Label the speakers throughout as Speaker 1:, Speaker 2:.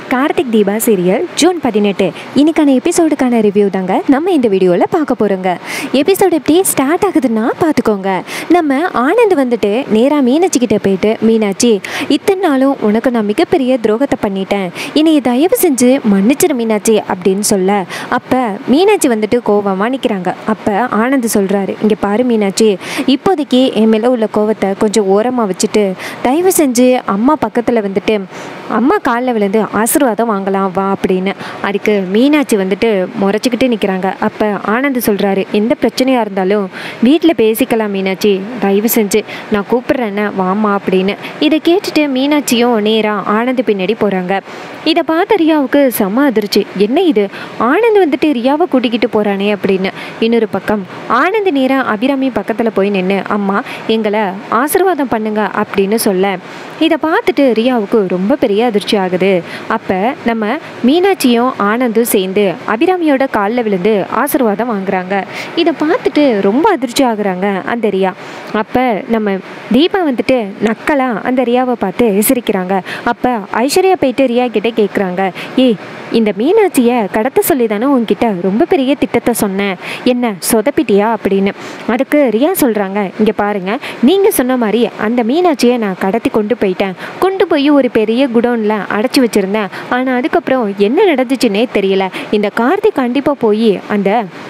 Speaker 1: Karthik Deepa serial June பதினெட்டு இன்னைக்கான எபிசோடுக்கான review தாங்க நம்ம இந்த வீடியோவில் பார்க்க போகிறோங்க எபிசோடு எப்படி ஸ்டார்ட் ஆகுதுன்னா பார்த்துக்கோங்க நம்ம ஆனந்த் வந்துட்டு நேராக மீனாட்சி கிட்ட போயிட்டு மீனாட்சி இத்தனை நாளும் உனக்கு நான் மிகப்பெரிய துரோகத்தை பண்ணிட்டேன் என்னைய தயவு செஞ்சு மன்னிச்சிரு மீனாட்சி அப்படின்னு சொல்ல அப்போ மீனாட்சி வந்துட்டு கோவமாக நிற்கிறாங்க அப்போ ஆனந்த் சொல்கிறாரு இங்கே பாரு மீனாட்சி இப்போதைக்கு என் மேலே உள்ள கோவத்தை கொஞ்சம் ஓரமாக வச்சுட்டு தயவு செஞ்சு அம்மா பக்கத்தில் வந்துட்டு அம்மா காலில் விழுந்து ஆசீர்வாதம் வாங்கலாம் வா அப்படின்னு அதுக்கு மீனாட்சி வந்துட்டு முறைச்சிக்கிட்டு நிற்கிறாங்க அப்போ ஆனந்த் சொல்கிறாரு எந்த பிரச்சனையாக இருந்தாலும் வீட்டில் பேசிக்கலாம் மீனாட்சி தயவு செஞ்சு நான் கூப்பிட்றேன்னு வாமா அப்படின்னு இதை கேட்டுட்டு மீனாட்சியும் நேராக ஆனந்த் பின்னாடி போகிறாங்க இதை பார்த்த ரியாவுக்கு செம்ம அதிர்ச்சி என்ன இது ஆனந்த் வந்துட்டு ரியாவை கூட்டிக்கிட்டு போகிறானே அப்படின்னு இன்னொரு பக்கம் ஆனந்த் நேராக அபிராமி பக்கத்தில் போய் நின்று அம்மா எங்களை ஆசீர்வாதம் பண்ணுங்க அப்படின்னு சொல்ல இதை பார்த்துட்டு ரியாவுக்கு ரொம்ப பெரிய அதிர்ச்சி ஆகுது அப்போ நம்ம மீனாட்சியும் ஆனந்தும் சேர்ந்து அபிராமியோட காலில் விழுந்து ஆசீர்வாதம் வாங்குறாங்க இதை பார்த்துட்டு ரொம்ப அதிர்ச்சி ஆகுறாங்க அந்த ரியா அப்போ நம்ம தீபா வந்துட்டு நக்கலா அந்த ரியாவை பார்த்து சிரிக்கிறாங்க அப்போ ஐஸ்வர்யா போயிட்டு ரியா கிட்ட கேட்குறாங்க ஏய் இந்த மீனாட்சியை கடத்த சொல்லி தானே உன்கிட்ட ரொம்ப பெரிய திட்டத்தை சொன்னேன் என்ன சொதப்பிட்டியா அப்படின்னு அதுக்கு ரியா சொல்கிறாங்க இங்கே பாருங்க நீங்கள் சொன்ன மாதிரி அந்த மீனாட்சியை நான் கடத்தி கொண்டு போயிட்டேன் கொண்டு போய் ஒரு பெரிய குடோனில் அடைச்சி வச்சுருந்தேன் ஆனால் அதுக்கப்புறம் என்ன நடந்துச்சுன்னே தெரியல இந்த கார்த்திக் கண்டிப்பாக போய் அந்த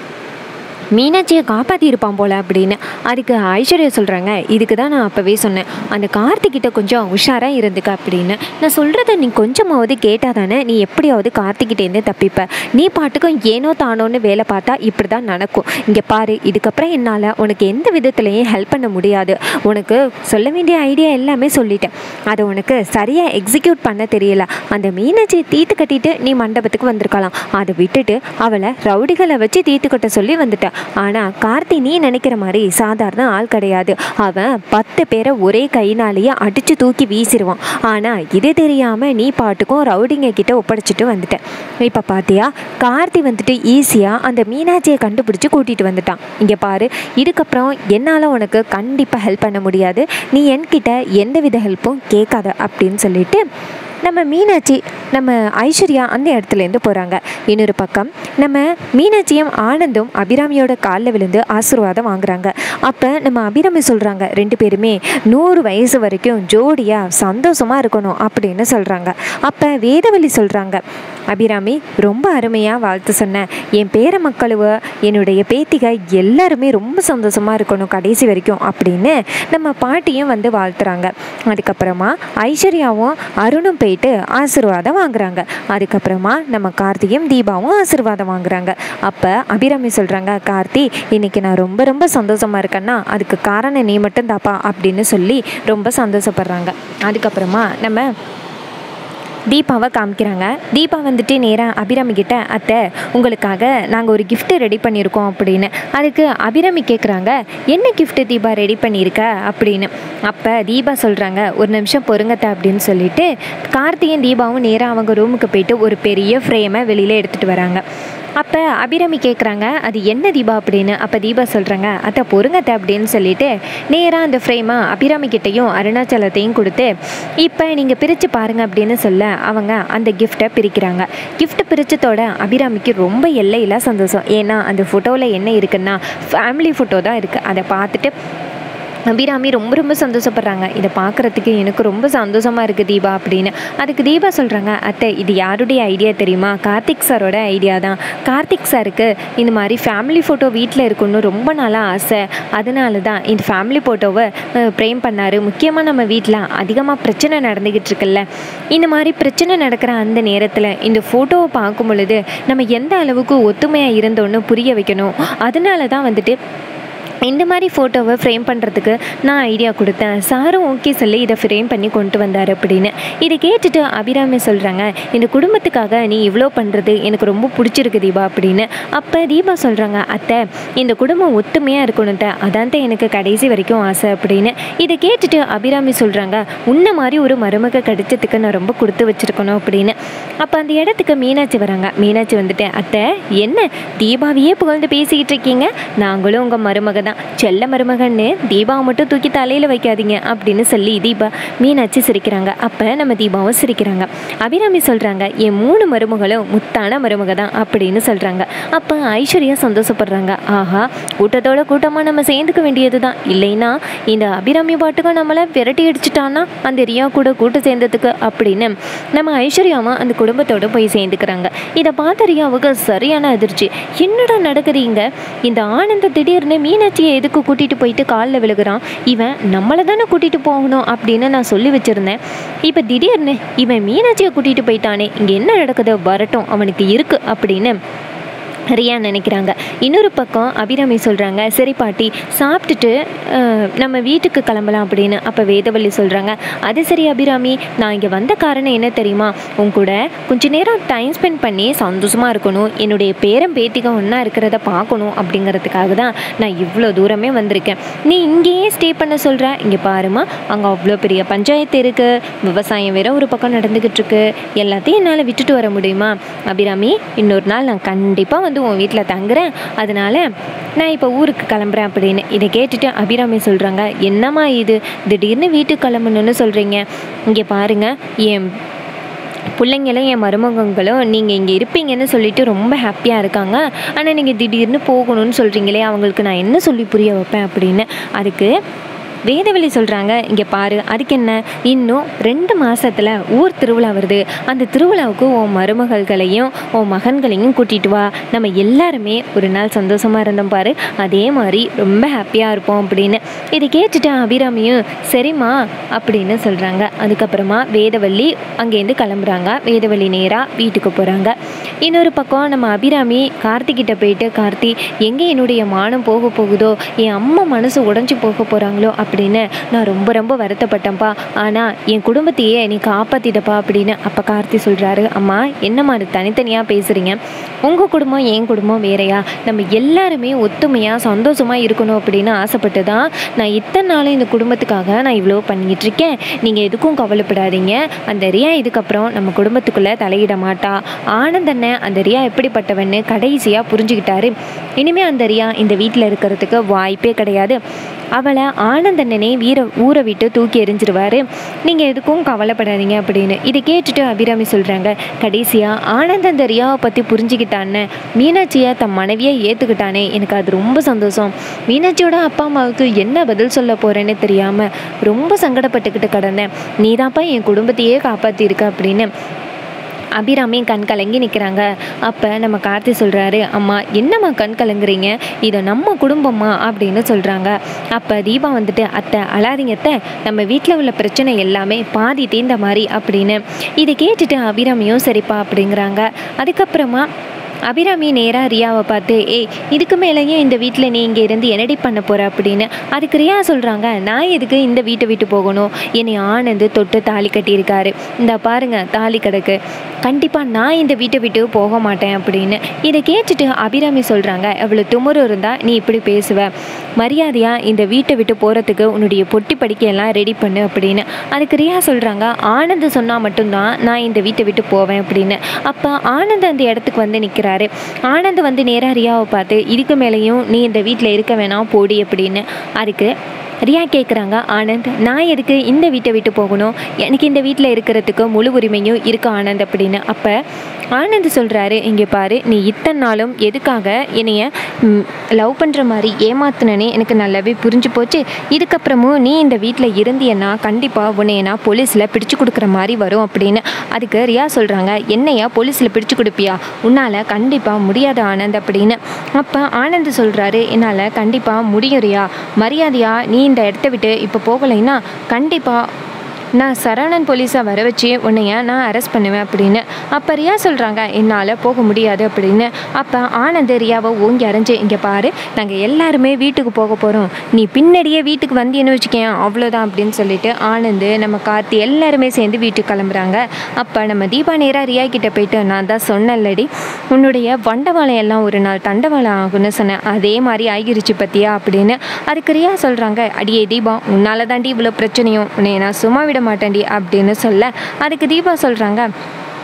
Speaker 1: மீனாட்சியை காப்பாற்றி இருப்பான் போல அப்படின்னு அதுக்கு ஐஸ்வர்யா சொல்கிறாங்க இதுக்கு தான் நான் அப்போவே சொன்னேன் அந்த கார்த்திக்கிட்ட கொஞ்சம் உஷாராக இருந்துக்க அப்படின்னு நான் சொல்கிறத நீ கொஞ்சமாவது கேட்டால் தானே நீ எப்படியாவது கார்த்திக்கிட்டேருந்து தப்பிப்ப நீ பாட்டுக்கும் ஏனோ தானோன்னு வேலை பார்த்தா இப்படி தான் நடக்கும் இங்கே பாரு இதுக்கப்புறம் என்னால் உனக்கு எந்த விதத்துலையும் ஹெல்ப் பண்ண முடியாது உனக்கு சொல்ல வேண்டிய ஐடியா எல்லாமே சொல்லிட்டேன் அதை உனக்கு சரியாக எக்ஸிக்யூட் பண்ண தெரியல அந்த மீனாட்சியை தீத்து கட்டிட்டு நீ மண்டபத்துக்கு வந்திருக்கலாம் அதை விட்டுட்டு அவளை ரவுடிகளை வச்சு தீத்து கட்ட சொல்லி வந்துட்ட ஆனால் கார்த்தி நீ நினைக்கிற மாதிரி சாதாரண ஆள் கிடையாது அவன் பத்து பேரை ஒரே கைனாலேயே அடித்து தூக்கி வீசிடுவான் ஆனால் இது தெரியாமல் நீ பாட்டுக்கும் ரவுடிங்க கிட்ட ஒப்படைச்சிட்டு வந்துட்ட இப்போ பார்த்தியா கார்த்தி வந்துட்டு ஈஸியாக அந்த மீனாட்சியை கண்டுபிடிச்சி கூட்டிகிட்டு வந்துட்டான் இங்கே பாரு இதுக்கப்புறம் என்னால் உனக்கு கண்டிப்பாக ஹெல்ப் பண்ண முடியாது நீ என்கிட்ட எந்தவித ஹெல்ப்பும் கேட்காத அப்படின்னு சொல்லிட்டு நம்ம மீனாட்சி நம்ம ஐஸ்வர்யா அந்த இடத்துலேருந்து போகிறாங்க இன்னொரு பக்கம் நம்ம மீனாட்சியும் ஆனந்தும் அபிராமியோட காலில் விழுந்து ஆசீர்வாதம் வாங்குறாங்க அப்போ நம்ம அபிராமி சொல்கிறாங்க ரெண்டு பேருமே நூறு வயசு வரைக்கும் ஜோடியாக சந்தோஷமாக இருக்கணும் அப்படின்னு சொல்கிறாங்க அப்போ வேதவள்ளி சொல்கிறாங்க அபிராமி ரொம்ப அருமையாக வாழ்த்து சொன்னேன் என் பேர மக்களுவ என்னுடைய பேத்திக எல்லாருமே ரொம்ப சந்தோஷமாக இருக்கணும் கடைசி வரைக்கும் அப்படின்னு நம்ம பாட்டியும் வந்து வாழ்த்துறாங்க அதுக்கப்புறமா ஐஸ்வர்யாவும் அருணும் போயிட்டு ஆசீர்வாதம் வாங்குறாங்க அதுக்கப்புறமா நம்ம கார்த்தியும் தீபாவும் ஆசீர்வாதம் வாங்குறாங்க அப்போ அபிராமி சொல்கிறாங்க கார்த்தி இன்னைக்கு நான் ரொம்ப ரொம்ப சந்தோஷமாக இருக்கேன்னா அதுக்கு காரணம் நீ மட்டும் தாப்பா அப்படின்னு சொல்லி ரொம்ப சந்தோஷப்படுறாங்க அதுக்கப்புறமா நம்ம தீபாவை காமிக்கிறாங்க தீபா வந்துட்டு நேராக அபிராமி கிட்ட அத்தை உங்களுக்காக நாங்கள் ஒரு gift ரெடி பண்ணியிருக்கோம் அப்படின்னு அதுக்கு அபிராமி கேட்குறாங்க என்ன gift தீபா ரெடி பண்ணியிருக்க அப்படின்னு அப்போ தீபா சொல்கிறாங்க ஒரு நிமிஷம் பொறுங்கத்த அப்படின்னு சொல்லிட்டு கார்த்தியும் தீபாவும் நேராக அவங்க ரூமுக்கு போயிட்டு ஒரு பெரிய ஃப்ரேமை வெளியில் எடுத்துகிட்டு வராங்க அப்போ அபிராமி கேட்குறாங்க அது என்ன தீபா அப்படின்னு அப்போ தீபா சொல்கிறாங்க அத்தை பொறுங்கத்த அப்படின்னு சொல்லிட்டு நேராக அந்த ஃப்ரேமை அபிராமி கிட்டேயும் அருணாச்சலத்தையும் கொடுத்து இப்போ நீங்கள் பிரித்து பாருங்க அப்படின்னு சொல்ல அவங்க அந்த கிஃப்ட்டை பிரிக்கிறாங்க gift பிரிச்சதோட அபிராமிக்கு ரொம்ப எல்லையில்லா சந்தோஷம் ஏன்னா அந்த ஃபோட்டோவில் என்ன இருக்குன்னா ஃபேமிலி ஃபோட்டோ தான் இருக்குது அதை பார்த்துட்டு அபிராமி ரொம்ப ரொம்ப சந்தோஷப்படுறாங்க இதை பார்க்குறதுக்கு எனக்கு ரொம்ப சந்தோஷமாக இருக்குது தீபா அப்படின்னு அதுக்கு தீபா சொல்கிறாங்க அத்தை இது யாருடைய ஐடியா தெரியுமா கார்த்திக் சாரோட ஐடியா தான் கார்த்திக் சாருக்கு இந்த மாதிரி ஃபேமிலி ஃபோட்டோ வீட்டில் இருக்கணும்னு ரொம்ப நாளாக ஆசை அதனால தான் இந்த ஃபேமிலி ஃபோட்டோவை ப்ரேம் பண்ணார் முக்கியமாக நம்ம வீட்டில் அதிகமாக பிரச்சனை நடந்துக்கிட்டு இருக்குல்ல இந்த மாதிரி பிரச்சனை நடக்கிற அந்த நேரத்தில் இந்த ஃபோட்டோவை பார்க்கும் பொழுது நம்ம எந்த அளவுக்கு ஒத்துமையாக இருந்தோன்னு புரிய வைக்கணும் அதனால தான் வந்துட்டு இந்த மாதிரி ஃபோட்டோவை ஃப்ரேம் பண்ணுறதுக்கு நான் ஐடியா கொடுத்தேன் சாரும் ஓகே சொல்லி இதை ஃப்ரேம் பண்ணி கொண்டு வந்தார் அப்படின்னு இதை கேட்டுட்டு அபிராமி சொல்கிறாங்க இந்த குடும்பத்துக்காக நீ இவ்வளோ பண்ணுறது எனக்கு ரொம்ப பிடிச்சிருக்கு தீபா அப்படின்னு அப்போ தீபா சொல்கிறாங்க அத்தை இந்த குடும்பம் ஒத்துமையாக இருக்கணும் அத்தை. அதான் தான் எனக்கு கடைசி வரைக்கும் ஆசை அப்படின்னு இதை கேட்டுட்டு அபிராமி சொல்கிறாங்க உன்ன மாதிரி ஒரு மருமக கிடைச்சதுக்கு நான் ரொம்ப கொடுத்து வச்சிருக்கணும் அப்படின்னு அப்போ அந்த இடத்துக்கு மீனாட்சி வராங்க மீனாட்சி வந்துட்டு அத்தை என்ன தீபாவையே புகழ்ந்து பேசிக்கிட்டு இருக்கீங்க நாங்களும் உங்கள் மருமக தான் செல்ல மருமகன்னு தீபாவை மட்டும் தூக்கி தலையில் வைக்காதீங்க அப்படின்னு சொல்லி தீபா மீனாட்சி சிரிக்கிறாங்க அப்போ நம்ம தீபாவும் சிரிக்கிறாங்க அபிராமி சொல்கிறாங்க என் மூணு மருமகளும் முத்தான மருமக தான் அப்படின்னு சொல்கிறாங்க அப்போ ஐஸ்வர்யா சந்தோஷப்படுறாங்க ஆஹா கூட்டத்தோட கூட்டமாக நம்ம சேர்ந்துக்க வேண்டியது தான் இல்லைன்னா இந்த அபிராமி பாட்டுக்கும் நம்மளை விரட்டி அடிச்சிட்டான்னா அந்த ரியா கூட கூட்டு சேர்ந்ததுக்கு அப்படின்னு நம்ம ஐஸ்வர்யாவும் அந்த குடும்பத்தோட போய் சேர்ந்துக்கிறாங்க இதை பார்த்த ரியாவுக்கு சரியான அதிர்ச்சி என்னடா நடக்குறீங்க இந்த ஆனந்த திடீர்னு மீனாட்சியை எதுக்கு கூட்டிகிட்டு போயிட்டு காலில் விழுகிறான் இவன் நம்மளை தானே கூட்டிகிட்டு போகணும் அப்படின்னு நான் சொல்லி வச்சுருந்தேன் இப்போ திடீர்னு இவன் மீனாட்சியை கூட்டிகிட்டு போயிட்டானே இங்கே என்ன நடக்குது வரட்டும் அவனுக்கு இருக்கு அப்படின்னு ரியா நினைக்கிறாங்க இன்னொரு பக்கம் அபிராமி சொல்கிறாங்க சரி பாட்டி சாப்பிட்டுட்டு அஹ், நம்ம வீட்டுக்கு கிளம்பலாம் அப்படின்னு அப்போ வேதவள்ளி சொல்கிறாங்க அது சரி அபிராமி நான் இங்கே வந்த காரணம் என்ன தெரியுமா உன் கூட கொஞ்ச நேரம் டைம் ஸ்பெண்ட் பண்ணி சந்தோஷமாக இருக்கணும் என்னுடைய பேரம் பேத்திக ஒன்றா இருக்கிறத பார்க்கணும் அப்படிங்கிறதுக்காக தான் நான் இவ்வளோ தூரமே வந்திருக்கேன் நீ இங்கேயே ஸ்டே பண்ண சொல்கிற இங்கே பாருமா அங்கே அவ்வளோ பெரிய பஞ்சாயத்து இருக்குது விவசாயம் வேற ஒரு பக்கம் நடந்துக்கிட்டு இருக்கு எல்லாத்தையும் என்னால் விட்டுட்டு வர முடியுமா அபிராமி இன்னொரு நாள் நான் கண்டிப்பாக வந்து உன் வீட்டில் தங்குறேன் அதனால நான் இப்போ ஊருக்கு கிளம்புறேன் அப்படின்னு இதை கேட்டுட்டு அபிராமி சொல்கிறாங்க என்னம்மா இது திடீர்னு வீட்டுக்கு கிளம்பணும்னு சொல்கிறீங்க இங்கே பாருங்க என் பிள்ளைங்களும் என் மருமகங்களும் நீங்கள் இங்கே இருப்பீங்கன்னு சொல்லிட்டு ரொம்ப ஹாப்பியாக இருக்காங்க ஆனால் நீங்கள் திடீர்னு போகணும்னு சொல்கிறீங்களே அவங்களுக்கு நான் என்ன சொல்லி புரிய வைப்பேன் அப்படின்னு அதுக்கு வேதவழி சொல்கிறாங்க இங்கே பாரு அதுக்கு என்ன இன்னும் ரெண்டு மாசத்துல ஊர் திருவிழா வருது அந்த திருவிழாவுக்கு உன் மருமகள்களையும் உன் மகன்களையும் கூட்டிட்டு வா நம்ம எல்லாருமே ஒரு நாள் சந்தோஷமாக இருந்தோம் பாரு அதே மாதிரி ரொம்ப ஹாப்பியாக இருப்போம் அப்படின்னு இதை கேட்டுட்டு அபிராமியும் சரிம்மா அப்படின்னு சொல்கிறாங்க அதுக்கப்புறமா வேதவள்ளி அங்கேருந்து கிளம்புறாங்க வேதவள்ளி நேராக வீட்டுக்கு போகிறாங்க இன்னொரு பக்கம் நம்ம அபிராமி கார்த்திகிட்ட போயிட்டு கார்த்தி எங்கே என்னுடைய மானம் போக போகுதோ என் அம்மா மனசு உடஞ்சி போக போகிறாங்களோ அப்படின்னு நான் ரொம்ப ரொம்ப வருத்தப்பட்டேன்ப்பா ஆனால் என் குடும்பத்தையே நீ காப்பாற்றிட்டப்பா அப்படின்னு அப்போ கார்த்தி சொல்கிறாரு அம்மா என்னம்மா அது தனித்தனியாக பேசுகிறீங்க உங்கள் குடும்பம் என் குடும்பம் வேறையா நம்ம எல்லாருமே ஒத்துமையாக சந்தோஷமாக இருக்கணும் அப்படின்னு ஆசைப்பட்டு தான் நான் இத்தனை நாளும் இந்த குடும்பத்துக்காக நான் இவ்வளோ பண்ணிட்டு இருக்கேன் நீங்கள் எதுக்கும் கவலைப்படாதீங்க அந்த ரியா இதுக்கப்புறம் நம்ம குடும்பத்துக்குள்ளே தலையிட மாட்டா ஆனந்தண்ண அந்த ரியா எப்படிப்பட்டவன்னு கடைசியாக புரிஞ்சுக்கிட்டாரு இனிமேல் அந்த ரியா இந்த வீட்டில் இருக்கிறதுக்கு வாய்ப்பே கிடையாது அவளை ஆனந்தண்ணனே வீர ஊரை விட்டு தூக்கி எறிஞ்சிருவாரு நீங்கள் எதுக்கும் கவலைப்படாதீங்க அப்படின்னு இதை கேட்டுட்டு அபிராமி சொல்கிறாங்க கடைசியாக ஆனந்த் அந்த ரியாவை பற்றி புரிஞ்சுக்கிட்டான்னு மீனாட்சியை தன் மனைவியை ஏற்றுக்கிட்டானே எனக்கு அது ரொம்ப சந்தோஷம் மீனாட்சியோட அப்பா அம்மாவுக்கு என்ன பதில் சொல்ல போகிறேன்னு தெரியாமல் ரொம்ப சங்கடப்பட்டுக்கிட்டு கிடந்தேன் நீதான்ப்பா என் குடும்பத்தையே காப்பாற்றிருக்க அப்படின்னு அபிராமி கண் கலங்கி நிற்கிறாங்க அப்போ நம்ம கார்த்தி சொல்கிறாரு அம்மா என்னம்மா கண் கலங்குறீங்க இது நம்ம குடும்பம்மா அப்படின்னு சொல்கிறாங்க அப்போ தீபா வந்துட்டு அத்தை அழாதீங்க அத்தை நம்ம வீட்டில் உள்ள பிரச்சனை எல்லாமே பாதி தீர்ந்த மாதிரி அப்படின்னு இதை கேட்டுட்டு அபிராமியும் சரிப்பா அப்படிங்கிறாங்க அதுக்கப்புறமா அபிராமி நேராக ரியாவை பார்த்து ஏய் இதுக்கு மேலேயும் இந்த வீட்டில் நீ இங்கே இருந்து என்னடி பண்ண போகிற அப்படின்னு அதுக்கு ரியா சொல்கிறாங்க நான் எதுக்கு இந்த வீட்டை விட்டு போகணும் என்னை ஆனந்த் தொட்டு தாலி கட்டியிருக்காரு இந்த பாருங்க தாலி கிடக்கு கண்டிப்பாக நான் இந்த வீட்டை விட்டு போக மாட்டேன் அப்படின்னு இதை கேட்டுட்டு அபிராமி சொல்கிறாங்க எவ்வளோ துமுறு இருந்தால் நீ இப்படி பேசுவ மரியாதையாக இந்த வீட்டை விட்டு போகிறதுக்கு உன்னுடைய பொட்டி படிக்கையெல்லாம் ரெடி பண்ணு அப்படின்னு அதுக்கு ரியா சொல்கிறாங்க ஆனந்த் சொன்னால் மட்டும்தான் நான் இந்த வீட்டை விட்டு போவேன் அப்படின்னு அப்போ ஆனந்த் அந்த இடத்துக்கு வந்து நிற்கிறாரு ஆனந்த் வந்து நேராக ரியாவை பார்த்து இதுக்கு மேலேயும் நீ இந்த வீட்டில் இருக்க வேணாம் போடி அப்படின்னு அதுக்கு ரியா கேட்குறாங்க ஆனந்த் நான் எதுக்கு இந்த வீட்டை விட்டு போகணும் எனக்கு இந்த வீட்டில் இருக்கிறதுக்கு முழு உரிமையும் இருக்கு ஆனந்த் அப்படின்னு அப்போ ஆனந்த் சொல்கிறாரு இங்கே பாரு நீ இத்தனை நாளும் எதுக்காக என்னைய லவ் பண்ணுற மாதிரி ஏமாத்துனனே எனக்கு நல்லாவே புரிஞ்சு போச்சு இதுக்கப்புறமும் நீ இந்த வீட்டில் இருந்தியன்னா கண்டிப்பாக உன்னைய நான் போலீஸில் பிடிச்சு கொடுக்குற மாதிரி வரும் அப்படின்னு அதுக்கு ரியா சொல்கிறாங்க என்னையா போலீஸில் பிடிச்சு கொடுப்பியா உன்னால் கண்டிப்பாக முடியாது ஆனந்த் அப்படின்னு அப்போ ஆனந்த் சொல்கிறாரு என்னால் கண்டிப்பாக முடியும் ரியா மரியாதையா நீ இந்த இடத்த விட்டு இப்போ போகலைன்னா கண்டிப்பாக நான் சரவணன் போலீஸை வர வச்சு உன்னைய நான் அரெஸ்ட் பண்ணுவேன் அப்படின்னு அப்போ ரியா சொல்கிறாங்க என்னால் போக முடியாது அப்படின்னு அப்போ ஆனந்த் ரியாவை ஓங்கி அரைஞ்சு இங்கே பாரு நாங்கள் எல்லாருமே வீட்டுக்கு போக போகிறோம் நீ பின்னாடியே வீட்டுக்கு வந்தீன்னு வச்சுக்கேன் அவ்வளோதான் அப்படின்னு சொல்லிட்டு ஆனந்த் நம்ம கார்த்தி எல்லாருமே சேர்ந்து வீட்டுக்கு கிளம்புறாங்க அப்போ நம்ம தீபா நேராக ரியா கிட்ட போயிட்டு நான் தான் சொன்னேன்லடி உன்னுடைய வண்டவாளம் எல்லாம் ஒரு நாள் தண்டவாளம் ஆகும்னு சொன்னேன் அதே மாதிரி ஆகிருச்சு பத்தியா அப்படின்னு அதுக்கு ரியா சொல்கிறாங்க அடியே தீபா உன்னால தாண்டி இவ்வளோ பிரச்சனையும் உன்னை நான் சும்மா விட மாட்டேன்டி அப்படின்னு சொல்ல அதுக்கு தீபா சொல்கிறாங்க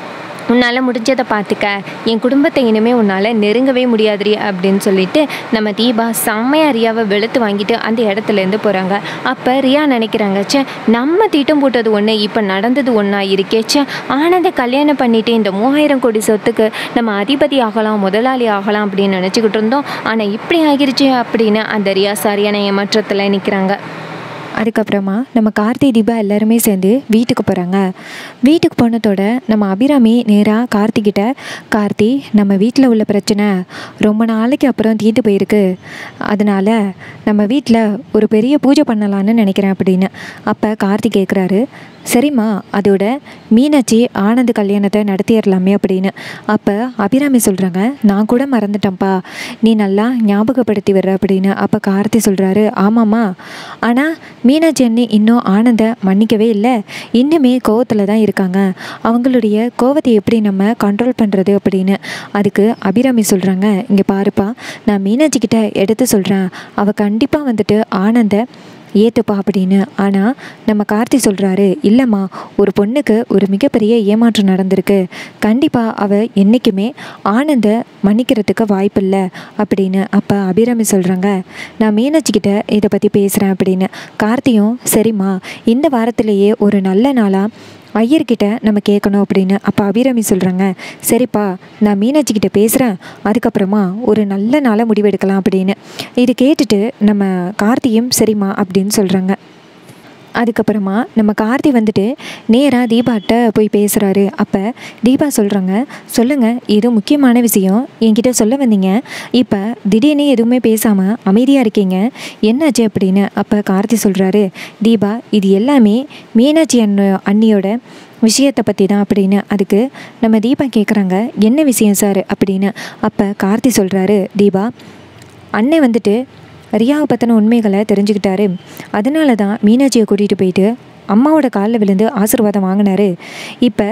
Speaker 1: உன்னால் முடிஞ்சதை பார்த்துக்க என் குடும்பத்தை இனிமேல் உன்னால் நெருங்கவே முடியாதுரி அப்படின்னு சொல்லிட்டு நம்ம தீபா செம்மையாக ரியாவை வெளுத்து வாங்கிட்டு அந்த இடத்துலேருந்து போகிறாங்க அப்போ ரியா நினைக்கிறாங்க ச்சே நம்ம தீட்டம் போட்டது ஒன்று இப்போ நடந்தது ஒன்றா இருக்கே ச்சே ஆனந்த கல்யாணம் பண்ணிட்டு இந்த மூவாயிரம் கோடி சொத்துக்கு நம்ம அதிபதி ஆகலாம் முதலாளி ஆகலாம் அப்படின்னு நினச்சிக்கிட்டு இருந்தோம் ஆனால் இப்படி ஆகிருச்சு அப்படின்னு அந்த ரியா சரியான ஏமாற்றத்தில் நிற்கிறாங்க அதுக்கப்புறமா நம்ம கார்த்தி தீபா எல்லாருமே சேர்ந்து வீட்டுக்கு போகிறாங்க வீட்டுக்கு போனதோட நம்ம அபிராமி நேராக கார்த்திகிட்ட கார்த்தி நம்ம வீட்டில் உள்ள பிரச்சனை ரொம்ப நாளைக்கு அப்புறம் தீர்த்து போயிருக்கு அதனால் நம்ம வீட்டில் ஒரு பெரிய பூஜை பண்ணலான்னு நினைக்கிறேன் அப்படின்னு அப்போ கார்த்தி கேட்குறாரு சரிம்மா அதோட மீனாட்சி ஆனந்த் கல்யாணத்தை நடத்திடலாமே அப்படின்னு அப்போ அபிராமி சொல்கிறாங்க நான் கூட மறந்துட்டேன்ப்பா நீ நல்லா ஞாபகப்படுத்தி வர்ற அப்படின்னு அப்போ கார்த்தி சொல்கிறாரு ஆமாம்மா ஆனால் மீனாட்சி அண்ணி இன்னும் ஆனந்தை மன்னிக்கவே இல்லை இன்னுமே கோவத்தில் தான் இருக்காங்க அவங்களுடைய கோவத்தை எப்படி நம்ம கண்ட்ரோல் பண்ணுறது அப்படின்னு அதுக்கு அபிராமி சொல்கிறாங்க இங்கே பாருப்பா நான் மீனாட்சி கிட்ட எடுத்து சொல்கிறேன் அவள் கண்டிப்பாக வந்துட்டு ஆனந்தை ஏற்றுப்பா அப்படின்னு ஆனால் நம்ம கார்த்தி சொல்கிறாரு இல்லைம்மா ஒரு பொண்ணுக்கு ஒரு மிகப்பெரிய ஏமாற்றம் நடந்திருக்கு கண்டிப்பாக அவள் என்றைக்குமே ஆனந்தை மன்னிக்கிறதுக்கு வாய்ப்பில்லை அப்படின்னு அப்போ அபிராமி சொல்கிறாங்க நான் மீனாட்சிக்கிட்ட இதை பற்றி பேசுகிறேன் அப்படின்னு கார்த்தியும் சரிம்மா இந்த வாரத்திலேயே ஒரு நல்ல நாளாக ஐயர்கிட்ட நம்ம கேட்கணும் அப்படின்னு அப்போ அபிராமி சொல்கிறாங்க சரிப்பா நான் மீனாட்சிக்கிட்ட பேசுகிறேன் அதுக்கப்புறமா ஒரு நல்ல நாளாக முடிவெடுக்கலாம் அப்படின்னு இது கேட்டுட்டு நம்ம கார்த்தியும் சரிம்மா அப்படின்னு சொல்கிறாங்க அதுக்கப்புறமா நம்ம கார்த்தி வந்துட்டு நேராக தீபாட்ட போய் பேசுகிறாரு அப்போ தீபா சொல்கிறாங்க சொல்லுங்கள் இது முக்கியமான விஷயம் என்கிட்ட சொல்ல வந்தீங்க இப்போ திடீர்னு எதுவுமே பேசாமல் அமைதியாக இருக்கீங்க என்னாச்சு அப்படின்னு அப்போ கார்த்தி சொல்கிறாரு தீபா இது எல்லாமே மீனாட்சி அண்ண அண்ணியோட விஷயத்தை பற்றி தான் அப்படின்னு அதுக்கு நம்ம தீபா கேட்குறாங்க என்ன விஷயம் சார் அப்படின்னு அப்போ கார்த்தி சொல்கிறாரு தீபா அண்ணன் வந்துட்டு ரியாவை பற்றின உண்மைகளை தெரிஞ்சுக்கிட்டாரு அதனால தான் மீனாட்சியை கூட்டிகிட்டு போயிட்டு அம்மாவோட காலில் விழுந்து ஆசீர்வாதம் வாங்கினாரு இப்போ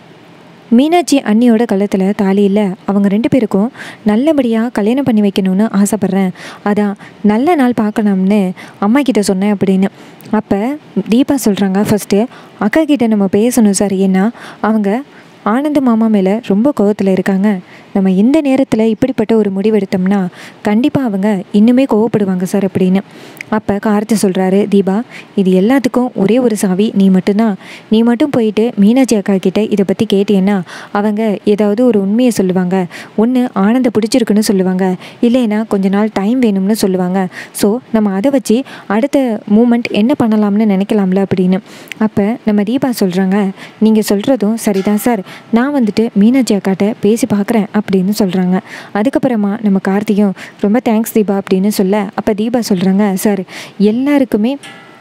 Speaker 1: மீனாட்சி அண்ணியோட கழுத்தில் தாலி இல்லை அவங்க ரெண்டு பேருக்கும் நல்லபடியாக கல்யாணம் பண்ணி வைக்கணும்னு ஆசைப்பட்றேன் அதான் நல்ல நாள் பார்க்கணும்னு அம்மா கிட்ட சொன்னேன் அப்படின்னு அப்போ தீபா சொல்கிறாங்க ஃபஸ்ட்டு அக்கா கிட்ட நம்ம பேசணும் சார் ஏன்னா அவங்க ஆனந்த மாமா மேலே ரொம்ப கோவத்தில் இருக்காங்க நம்ம இந்த நேரத்தில் இப்படிப்பட்ட ஒரு முடிவெடுத்தோம்னா கண்டிப்பாக அவங்க இன்னுமே கோவப்படுவாங்க சார் அப்படின்னு அப்போ கார்த்தி சொல்கிறாரு தீபா இது எல்லாத்துக்கும் ஒரே ஒரு சாவி நீ மட்டும்தான் நீ மட்டும் போயிட்டு மீனாட்சி அக்கா கிட்ட இதை பற்றி கேட்டீங்கன்னா அவங்க ஏதாவது ஒரு உண்மையை சொல்லுவாங்க ஒன்று ஆனந்த பிடிச்சிருக்குன்னு சொல்லுவாங்க இல்லைன்னா கொஞ்ச நாள் டைம் வேணும்னு சொல்லுவாங்க ஸோ நம்ம அதை வச்சு அடுத்த மூமெண்ட் என்ன பண்ணலாம்னு நினைக்கலாம்ல அப்படின்னு அப்போ நம்ம தீபா சொல்கிறாங்க நீங்கள் சொல்கிறதும் சரிதான் சார் நான் வந்துட்டு மீனாட்சி அக்காட்ட பேசி பார்க்குறேன் அப்படின்னு சொல்கிறாங்க அதுக்கப்புறமா நம்ம கார்த்தியும் ரொம்ப தேங்க்ஸ் தீபா அப்படின்னு சொல்ல அப்போ தீபா சொல்கிறாங்க சார் எல்லாருக்குமே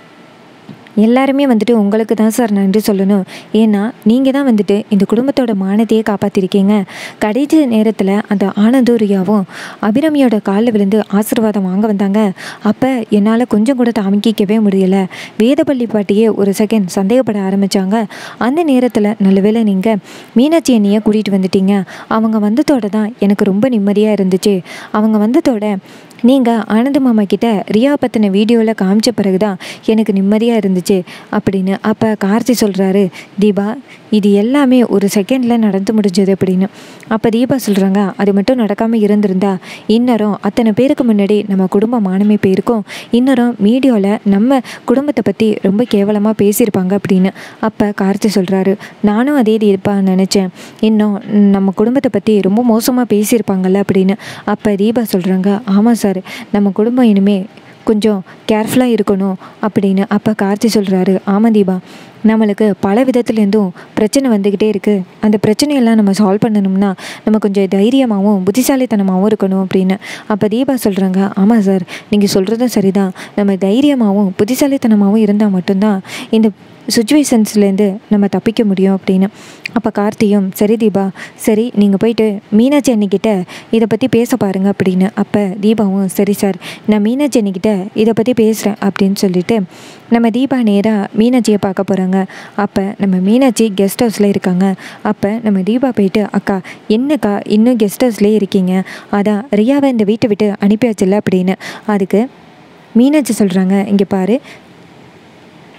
Speaker 1: எல்லாருமே வந்துட்டு உங்களுக்கு தான் சார் நன்றி சொல்லணும் ஏன்னா நீங்கள் தான் வந்துட்டு இந்த குடும்பத்தோட மானத்தையே காப்பாற்றிருக்கீங்க கடைசி நேரத்தில் அந்த ஆனந்தும் ரியாவும் அபிராமியோட காலில் விழுந்து ஆசீர்வாதம் வாங்க வந்தாங்க அப்போ என்னால் கொஞ்சம் கூட தாமிக்கவே முடியல வேதப்பள்ளி பாட்டியே ஒரு செகண்ட் சந்தேகப்பட ஆரம்பித்தாங்க அந்த நேரத்தில் நல்லவேளை நீங்கள் மீனாட்சி அண்ணியை கூட்டிகிட்டு வந்துட்டீங்க அவங்க வந்ததோட தான் எனக்கு ரொம்ப நிம்மதியாக இருந்துச்சு அவங்க வந்ததோட நீங்கள் ஆனந்த மாமா கிட்ட ரியா பற்றின வீடியோவில் காமிச்ச பிறகு தான் எனக்கு நிம்மதியாக இருந்துச்சு அப்படின்னு அப்போ கார்த்தி சொல்கிறாரு தீபா இது எல்லாமே ஒரு செகண்டில் நடந்து முடிஞ்சது அப்படின்னு அப்போ தீபா சொல்கிறாங்க அது மட்டும் நடக்காமல் இருந்திருந்தா இன்னரும் அத்தனை பேருக்கு முன்னாடி நம்ம குடும்ப மானமே போயிருக்கோம் இன்னரும் மீடியாவில் நம்ம குடும்பத்தை பற்றி ரொம்ப கேவலமாக பேசியிருப்பாங்க அப்படின்னு அப்போ கார்த்தி சொல்கிறாரு நானும் அதே தீபா நினச்சேன் இன்னும் நம்ம குடும்பத்தை பற்றி ரொம்ப மோசமாக பேசியிருப்பாங்கல்ல அப்படின்னு அப்போ தீபா சொல்கிறாங்க ஆமாம் சார் நம்ம குடும்பம் இனிமே கொஞ்சம் கேர்ஃபுல்லாக இருக்கணும் அப்படின்னு அப்போ கார்த்தி சொல்கிறாரு ஆமாம் தீபா நம்மளுக்கு பல விதத்துலேருந்தும் பிரச்சனை வந்துக்கிட்டே இருக்குது அந்த பிரச்சனையெல்லாம் நம்ம சால்வ் பண்ணணும்னா நம்ம கொஞ்சம் தைரியமாகவும் புத்திசாலித்தனமாகவும் இருக்கணும் அப்படின்னு அப்போ தீபா சொல்கிறாங்க ஆமாம் சார் நீங்கள் சொல்கிறதும் சரிதான் நம்ம தைரியமாகவும் புத்திசாலித்தனமாகவும் இருந்தால் மட்டும்தான் இந்த சுச்சுவேஷன்ஸ்லேருந்து நம்ம தப்பிக்க முடியும் அப்படின்னு அப்போ கார்த்தியும் சரி தீபா சரி நீங்கள் போயிட்டு மீனாட்சி அண்ணிக்கிட்ட இதை பற்றி பேச பாருங்க அப்படின்னு அப்போ தீபாவும் சரி சார் நான் மீனாட்சி அண்ணிக்கிட்ட இதை பற்றி பேசுகிறேன் அப்படின்னு சொல்லிட்டு நம்ம தீபா நேராக மீனாட்சியை பார்க்க போகிறாங்க அப்போ நம்ம மீனாட்சி கெஸ்ட் ஹவுஸில் இருக்காங்க அப்போ நம்ம தீபா போயிட்டு அக்கா என்னக்கா இன்னும் கெஸ்ட் ஹவுஸ்லேயே இருக்கீங்க அதான் ரியாவை இந்த வீட்டை விட்டு அனுப்பியாச்சுல்ல அப்படின்னு அதுக்கு மீனாட்சி சொல்கிறாங்க இங்கே பாரு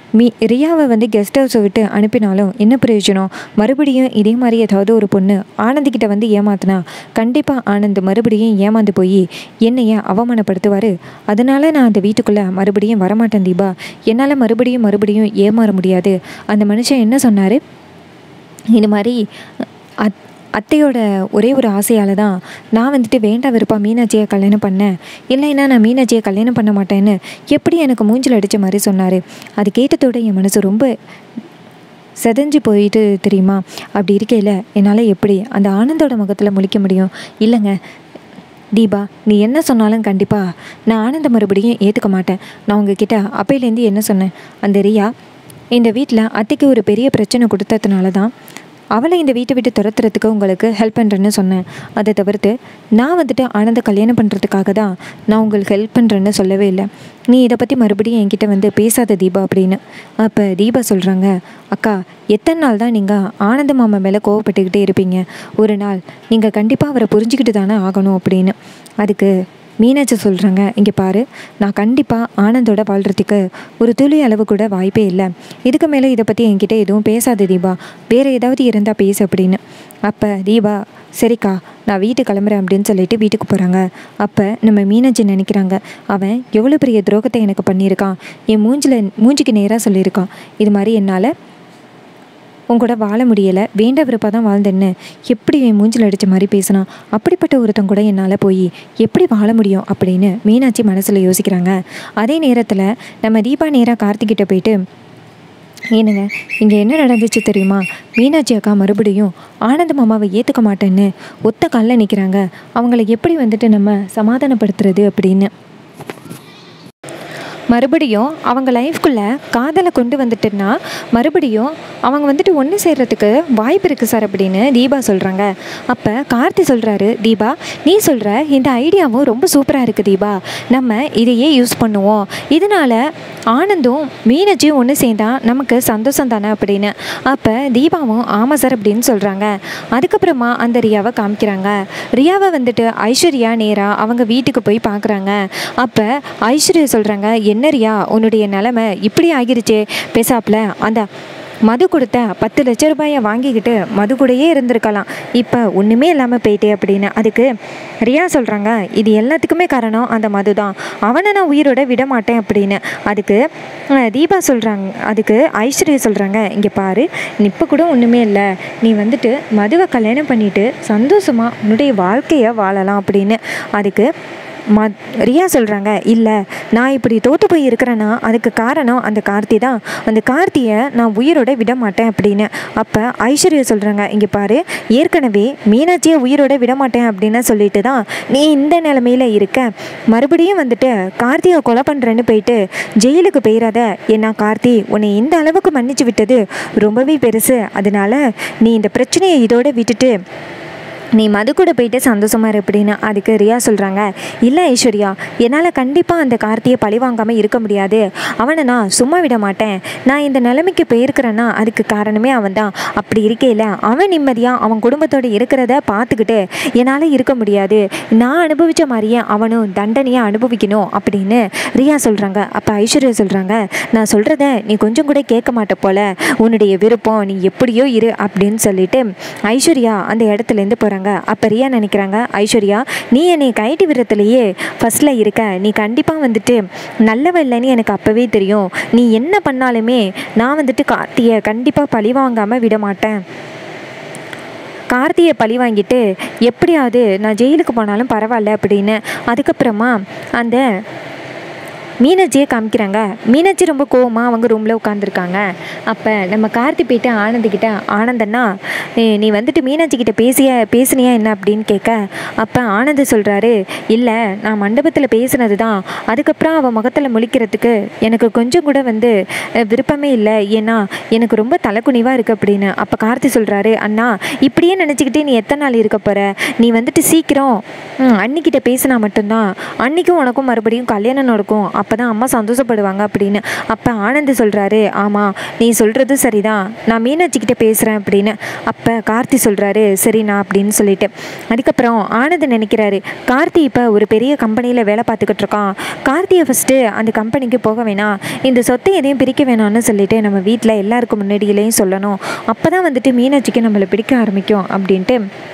Speaker 1: மீ ரியாவை வந்து கெஸ்ட் ஹவுஸை விட்டு அனுப்பினாலும் என்ன பிரயோஜனம் மறுபடியும் இதே மாதிரி ஏதாவது ஒரு பொண்ணு ஆனந்திக்கிட்ட வந்து ஏமாத்தினா கண்டிப்பாக ஆனந்த் மறுபடியும் ஏமாந்து போய் என்னைய அவமானப்படுத்துவார் அதனால நான் அந்த வீட்டுக்குள்ளே மறுபடியும் வரமாட்டேன் தீபா என்னால் மறுபடியும் மறுபடியும் ஏமாற முடியாது அந்த மனுஷன் என்ன சொன்னார் இது மாதிரி அத் அத்தையோட ஒரே ஒரு ஆசையால் தான் நான் வந்துட்டு வேண்டாம் விருப்பா மீனாட்சியை கல்யாணம் பண்ணேன் இல்லைன்னா நான் மீனாட்சியை கல்யாணம் பண்ண மாட்டேன்னு எப்படி எனக்கு மூஞ்சில் அடித்த மாதிரி சொன்னார் அது கேட்டதோட என் மனசு ரொம்ப செதஞ்சு போயிட்டு தெரியுமா அப்படி இருக்கையில் என்னால் எப்படி அந்த ஆனந்தோட முகத்தில் முழிக்க முடியும் இல்லைங்க தீபா நீ என்ன சொன்னாலும் கண்டிப்பாக நான் ஆனந்த மறுபடியும் ஏற்றுக்க மாட்டேன் நான் உங்ககிட்ட அப்பையிலேருந்து என்ன சொன்னேன் அந்த ரியா இந்த வீட்டில் அத்தைக்கு ஒரு பெரிய பிரச்சனை கொடுத்ததுனால தான் அவளை இந்த வீட்டை விட்டு துரத்துறதுக்கு உங்களுக்கு ஹெல்ப் பண்ணுறேன்னு சொன்னேன் அதை தவிர்த்து நான் வந்துட்டு ஆனந்த கல்யாணம் பண்ணுறதுக்காக தான் நான் உங்களுக்கு ஹெல்ப் பண்ணுறேன்னு சொல்லவே இல்லை நீ இதை பற்றி மறுபடியும் என்கிட்ட வந்து பேசாத தீபா அப்படின்னு அப்போ தீபா சொல்கிறாங்க அக்கா எத்தனை நாள் தான் நீங்கள் ஆனந்த மாமா மேலே கோவப்பட்டுக்கிட்டே இருப்பீங்க ஒரு நாள் நீங்கள் கண்டிப்பாக அவரை புரிஞ்சுக்கிட்டு தானே ஆகணும் அப்படின்னு அதுக்கு மீனாட்சி சொல்கிறாங்க இங்கே பாரு நான் கண்டிப்பாக ஆனந்தோட வாழ்கிறதுக்கு ஒரு துளி அளவு கூட வாய்ப்பே இல்லை இதுக்கு மேலே இதை பற்றி என்கிட்ட எதுவும் பேசாத தீபா வேறு ஏதாவது இருந்தால் பேசு அப்படின்னு அப்போ தீபா சரிக்கா நான் வீட்டுக்கு கிளம்புறேன் அப்படின்னு சொல்லிட்டு வீட்டுக்கு போகிறாங்க அப்போ நம்ம மீனாட்சி நினைக்கிறாங்க அவன் எவ்வளோ பெரிய துரோகத்தை எனக்கு பண்ணியிருக்கான் என் மூஞ்சில் மூஞ்சிக்கு நேராக சொல்லியிருக்கான் இது மாதிரி என்னால் உன் கூட வாழ முடியலை வேண்ட விருப்பாக தான் வாழ்ந்தேன்னு எப்படி என் மூஞ்சில் அடித்த மாதிரி பேசினான் அப்படிப்பட்ட ஒருத்தன் கூட என்னால் போய் எப்படி வாழ முடியும் அப்படின்னு மீனாட்சி மனசில் யோசிக்கிறாங்க அதே நேரத்தில் நம்ம தீபா நேராக கார்த்திகிட்ட போயிட்டு ஏனுங்க இங்கே என்ன நடந்துச்சு தெரியுமா மீனாட்சி அக்கா மறுபடியும் ஆனந்த மாமாவை ஏற்றுக்க மாட்டேன்னு ஒத்த காலில் நிற்கிறாங்க அவங்கள எப்படி வந்துட்டு நம்ம சமாதானப்படுத்துறது அப்படின்னு மறுபடியும் அவங்க லைஃப்குள்ளே காதலை கொண்டு வந்துட்டுன்னா மறுபடியும் அவங்க வந்துட்டு ஒன்று சேர்றதுக்கு வாய்ப்பு இருக்குது சார் அப்படின்னு தீபா சொல்கிறாங்க அப்போ கார்த்தி சொல்கிறாரு தீபா நீ சொல்கிற இந்த ஐடியாவும் ரொம்ப சூப்பராக இருக்குது தீபா நம்ம இதையே யூஸ் பண்ணுவோம் இதனால் ஆனந்தும் மீனாட்சியும் ஒன்று சேர்ந்தா நமக்கு சந்தோஷம் தானே அப்படின்னு அப்போ தீபாவும் ஆமாம் சார் அப்படின்னு சொல்கிறாங்க அதுக்கப்புறமா அந்த ரியாவை காமிக்கிறாங்க ரியாவை வந்துட்டு ஐஸ்வர்யா நேராக அவங்க வீட்டுக்கு போய் பார்க்குறாங்க அப்போ ஐஸ்வர்யா சொல்கிறாங்க என்ன ரியா உன்னுடைய நிலமை இப்படி ஆகிருச்சே பேசாப்புல அந்த மது கொடுத்த பத்து லட்ச ரூபாயை வாங்கிக்கிட்டு மது கூடயே இருந்திருக்கலாம் இப்போ ஒன்றுமே இல்லாமல் போயிட்டே அப்படின்னு அதுக்கு ரியா சொல்கிறாங்க இது எல்லாத்துக்குமே காரணம் அந்த மது தான் அவனை நான் உயிரோட விட மாட்டேன் அப்படின்னு அதுக்கு அஹ், தீபா சொல்கிறாங்க அதுக்கு ஐஸ்வர்யா சொல்கிறாங்க இங்கே பாரு இப்போ கூட ஒன்றுமே இல்லை நீ வந்துட்டு மதுவை கல்யாணம் பண்ணிட்டு சந்தோஷமாக உன்னுடைய வாழ்க்கையை வாழலாம் அப்படின்னு அதுக்கு ம ரியா சொல்கிறாங்க இல்லை நான் இப்படி தோற்று போய் இருக்கிறேன்னா அதுக்கு காரணம் அந்த கார்த்தி தான் அந்த கார்த்தியை நான் உயிரோட விட மாட்டேன் அப்படின்னு அப்போ ஐஸ்வர்யா சொல்கிறாங்க இங்கே பாரு ஏற்கனவே மீனாட்சியை உயிரோட விட மாட்டேன் அப்படின்னு சொல்லிட்டு தான் நீ இந்த நிலமையில இருக்க மறுபடியும் வந்துட்டு கார்த்தியை கொலை பண்ணுறேன்னு போயிட்டு ஜெயிலுக்கு போயிடாத ஏன்னா கார்த்தி உன்னை இந்த அளவுக்கு மன்னிச்சு விட்டது ரொம்பவே பெருசு அதனால நீ இந்த பிரச்சனையை இதோட விட்டுட்டு நீ மது கூட போயிட்டு சந்தோஷமா இரு அப்படின்னு அதுக்கு ரியா சொல்கிறாங்க இல்லை ஐஸ்வர்யா என்னால் கண்டிப்பாக அந்த கார்த்தியை பழி வாங்காமல் இருக்க முடியாது அவனை நான் சும்மா விட மாட்டேன் நான் இந்த நிலைமைக்கு போயிருக்கிறேன்னா அதுக்கு காரணமே அவன் தான் அப்படி இருக்கையில் அவன் நிம்மதியாக அவன் குடும்பத்தோடு இருக்கிறத பார்த்துக்கிட்டு என்னால் இருக்க முடியாது நான் அனுபவித்த மாதிரியே அவனும் தண்டனையை அனுபவிக்கணும் அப்படின்னு ரியா சொல்கிறாங்க அப்போ ஐஸ்வர்யா சொல்கிறாங்க நான் சொல்கிறத நீ கொஞ்சம் கூட கேட்க மாட்ட போல உன்னுடைய விருப்பம் நீ எப்படியோ இரு அப்படின்னு சொல்லிட்டு ஐஸ்வர்யா அந்த இடத்துலேருந்து போகிறாங்க அப்போ ரியா நினைக்கிறாங்க ஐஸ்வர்யா நீ என்னை கைட்டி விடுறதுலையே ஃபஸ்ட்டில் இருக்க நீ கண்டிப்பாக வந்துட்டு நல்லவ இல்லைன்னு எனக்கு அப்போவே தெரியும் நீ என்ன பண்ணாலுமே நான் வந்துட்டு கார்த்தியை கண்டிப்பாக பழி வாங்காமல் விட மாட்டேன் கார்த்தியை பழி வாங்கிட்டு எப்படியாவது நான் ஜெயிலுக்கு போனாலும் பரவாயில்ல அப்படின்னு அதுக்கப்புறமா அந்த மீனாட்சியை காமிக்கிறாங்க மீனாட்சி ரொம்ப கோவமாக அவங்க ரூமில் உட்காந்துருக்காங்க அப்போ நம்ம கார்த்தி போயிட்டு ஆனந்திக்கிட்ட ஆனந்தண்ணா ஏ, நீ வந்துட்டு மீனாட்சி கிட்ட பேசிய பேசுனியா என்ன அப்படின்னு கேட்க அப்போ ஆனந்த் சொல்கிறாரு இல்லை நான் மண்டபத்தில் பேசுனது தான் அதுக்கப்புறம் அவன் முகத்தில் முழிக்கிறதுக்கு எனக்கு கொஞ்சம் கூட வந்து அஹ், விருப்பமே இல்லை ஏன்னா எனக்கு ரொம்ப தலைக்குனிவாக இருக்குது அப்படின்னு அப்போ கார்த்தி சொல்கிறாரு அண்ணா இப்படியே நினச்சிக்கிட்டே நீ எத்தனை நாள் இருக்க போகிற நீ வந்துட்டு சீக்கிரம் ம், அண்ணிக்கிட்ட பேசினா மட்டும்தான் அன்னைக்கும் உனக்கும் மறுபடியும் கல்யாணம் நடக்கும் அப்போ தான் அம்மா சந்தோஷப்படுவாங்க அப்படின்னு அப்போ ஆனந்த் சொல்கிறாரு ஆமாம் நீ சொல்கிறது சரிதான் நான் மீனாட்சிக்கிட்ட பேசுகிறேன் அப்படின்னு அப்போ கார்த்தி சொல்கிறாரு சரிண்ணா அப்படின்னு சொல்லிட்டு அதுக்கப்புறம் ஆனந்த் நினைக்கிறாரு கார்த்தி இப்போ ஒரு பெரிய கம்பெனியில் வேலை பார்த்துக்கிட்டு இருக்கான் கார்த்தியை ஃபஸ்ட்டு அந்த கம்பெனிக்கு போக வேணாம் இந்த சொத்தை எதையும் பிரிக்க வேணாம்னு சொல்லிட்டு நம்ம வீட்டில் எல்லாருக்கும் முன்னாடியிலையும் சொல்லணும் அப்போ தான் வந்துட்டு மீனாட்சிக்கு நம்மளை பிடிக்க ஆரம்பிக்கும் அப்படின்ட்டு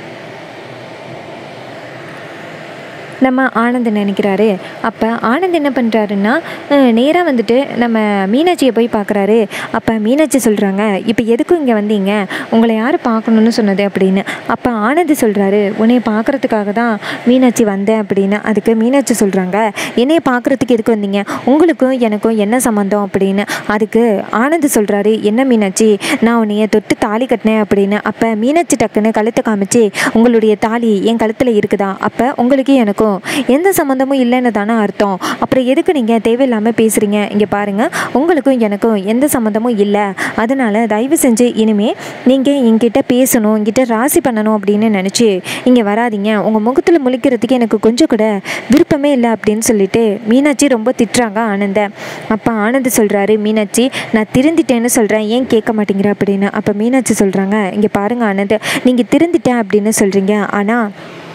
Speaker 1: நம்ம ஆனந்த் நினைக்கிறாரு அப்போ ஆனந்த் என்ன பண்ணுறாருன்னா நேராக வந்துட்டு நம்ம மீனாட்சியை போய் பார்க்குறாரு அப்போ மீனாட்சி சொல்கிறாங்க இப்போ எதுக்கும் இங்கே வந்தீங்க உங்களை யார் பார்க்கணுன்னு சொன்னது அப்படின்னு அப்போ ஆனந்த் சொல்கிறாரு உன்னை பார்க்குறதுக்காக தான் மீனாட்சி வந்தேன் அப்படின்னு அதுக்கு மீனாட்சி சொல்கிறாங்க என்னைய பார்க்குறதுக்கு எதுக்கு வந்தீங்க உங்களுக்கும் எனக்கும் என்ன சம்மந்தம் அப்படின்னு அதுக்கு ஆனந்த் சொல்கிறாரு என்ன மீனாட்சி நான் உன்னைய தொட்டு தாலி கட்டினேன் அப்படின்னு அப்போ மீனாட்சி டக்குன்னு கழுத்தை காமிச்சு உங்களுடைய தாலி என் கழுத்தில் இருக்குதா அப்போ உங்களுக்கு எனக்கும் எந்த சம்மந்தமும் இல்லைன்னு தானே அர்த்தம் அப்புறம் எதுக்கு நீங்கள் தேவையில்லாமல் பேசுகிறீங்க இங்கே பாருங்கள் உங்களுக்கும் எனக்கும் எந்த சம்மந்தமும் இல்லை அதனால் தயவு செஞ்சு இனிமே நீங்கள் என்கிட்ட பேசணும் என்கிட்ட ராசி பண்ணணும் அப்படின்னு நினச்சி இங்கே வராதீங்க உங்கள் முகத்தில் முழிக்கிறதுக்கு எனக்கு கொஞ்சம் கூட விருப்பமே இல்லை அப்படின்னு சொல்லிட்டு மீனாட்சி ரொம்ப திட்டுறாங்க ஆனந்த அப்போ ஆனந்த் சொல்கிறாரு மீனாட்சி நான் திருந்திட்டேன்னு சொல்கிறேன் ஏன் கேட்க மாட்டேங்கிற அப்படின்னு அப்போ மீனாட்சி சொல்கிறாங்க இங்கே பாருங்கள் ஆனந்த் நீங்கள் திருந்திட்டேன் அப்படின்னு சொல்கிறீங்க ஆனால்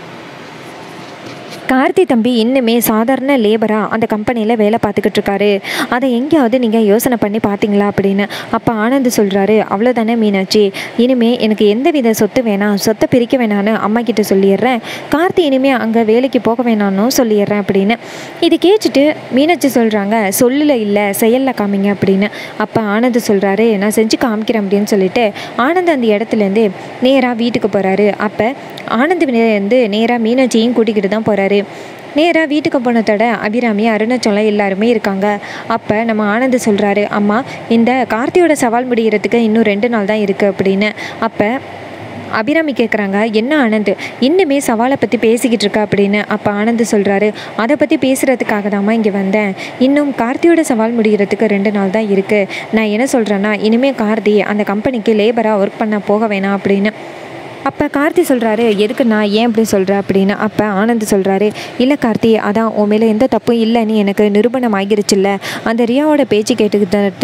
Speaker 1: கார்த்தி தம்பி இன்னுமே சாதாரண லேபராக அந்த கம்பெனியில் வேலை பார்த்துக்கிட்டு இருக்காரு அதை எங்கேயாவது நீங்கள் யோசனை பண்ணி பார்த்தீங்களா அப்படின்னு அப்போ ஆனந்த் சொல்கிறாரு அவ்வளோதானே மீனாட்சி இனிமே எனக்கு எந்த வித சொத்து வேணாம் சொத்தை பிரிக்க வேணான்னு அம்மா கிட்ட சொல்லிடுறேன் கார்த்தி இனிமே அங்கே வேலைக்கு போக வேணான்னு சொல்லிடுறேன் அப்படின்னு இது கேட்டுட்டு மீனாட்சி சொல்கிறாங்க சொல்லில் இல்லை செயலில் காமிங்க அப்படின்னு அப்போ ஆனந்த் சொல்கிறாரு நான் செஞ்சு காமிக்கிறேன் அப்படின்னு சொல்லிட்டு ஆனந்த் அந்த இடத்துலேருந்து நேராக வீட்டுக்கு போகிறாரு அப்போ ஆனந்த் வந்து நேராக மீனாட்சியும் கூட்டிக்கிட்டு தான் போகிறாரு நேராக வீட்டுக்கு போனதோட அபிராமி அருணாச்சலம் எல்லாருமே இருக்காங்க அப்போ நம்ம ஆனந்த் சொல்கிறாரு அம்மா இந்த கார்த்தியோட சவால் முடிகிறதுக்கு இன்னும் ரெண்டு நாள் தான் இருக்குது அப்படின்னு அப்போ அபிராமி கேட்குறாங்க என்ன ஆனந்த் இன்னுமே சவாலை பற்றி பேசிக்கிட்டு இருக்க அப்படின்னு அப்போ ஆனந்த் சொல்கிறாரு அதை பற்றி பேசுகிறதுக்காக தாம்மா இங்கே வந்தேன் இன்னும் கார்த்தியோட சவால் முடிகிறதுக்கு ரெண்டு நாள் தான் இருக்குது நான் என்ன சொல்கிறேன்னா இனிமேல் கார்த்தி அந்த கம்பெனிக்கு லேபராக ஒர்க் பண்ண போக வேணாம் அப்படின்னு அப்போ கார்த்தி சொல்கிறாரு எதுக்கு நான் ஏன் இப்படி சொல்கிறேன் அப்படின்னு அப்போ ஆனந்த் சொல்கிறாரு இல்லை கார்த்தி அதான் உன் மேலே எந்த தப்பும் இல்லைன்னு எனக்கு நிரூபணம் ஆகிருச்சுல்ல அந்த ரியாவோட பேச்சு கேட்டுக்கிட்டு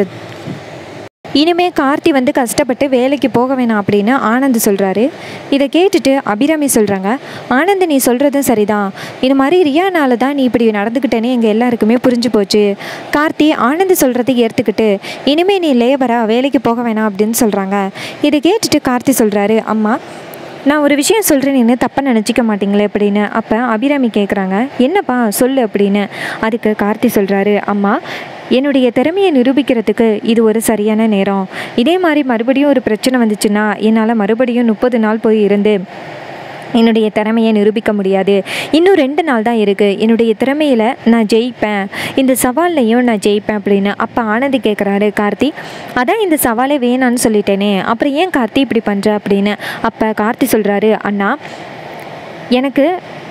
Speaker 1: இனிமே கார்த்தி வந்து கஷ்டப்பட்டு வேலைக்கு போக வேணாம் அப்படின்னு ஆனந்த் சொல்கிறாரு இதை கேட்டுட்டு அபிராமி சொல்கிறாங்க ஆனந்த் நீ சொல்கிறதும் சரிதான் இது மாதிரி ரியானால தான் நீ இப்படி நடந்துக்கிட்டேன்னு எங்கள் எல்லாருக்குமே புரிஞ்சு போச்சு கார்த்தி ஆனந்த் சொல்கிறதை ஏற்றுக்கிட்டு இனிமே நீ லேபராக வேலைக்கு போக வேணாம் அப்படின்னு சொல்கிறாங்க இதை கேட்டுட்டு கார்த்தி சொல்கிறாரு அம்மா நான் ஒரு விஷயம் சொல்கிறேன் என்ன தப்பாக நினச்சிக்க மாட்டீங்களே அப்படின்னு அப்போ அபிராமி கேட்குறாங்க என்னப்பா சொல்லு அப்படின்னு அதுக்கு கார்த்தி சொல்கிறாரு அம்மா என்னுடைய திறமையை நிரூபிக்கிறதுக்கு இது ஒரு சரியான நேரம் இதே மாதிரி மறுபடியும் ஒரு பிரச்சனை வந்துச்சுன்னா என்னால் மறுபடியும் முப்பது நாள் போய் இருந்து என்னுடைய திறமையை நிரூபிக்க முடியாது இன்னும் ரெண்டு நாள் தான் இருக்குது என்னுடைய திறமையில் நான் ஜெயிப்பேன் இந்த சவால்லையும் நான் ஜெயிப்பேன் அப்படின்னு அப்போ ஆனந்தி கேட்குறாரு கார்த்தி அதான் இந்த சவாலே வேணான்னு சொல்லிட்டேனே அப்புறம் ஏன் கார்த்தி இப்படி பண்ணுற அப்படின்னு அப்போ கார்த்தி சொல்கிறாரு அண்ணா எனக்கு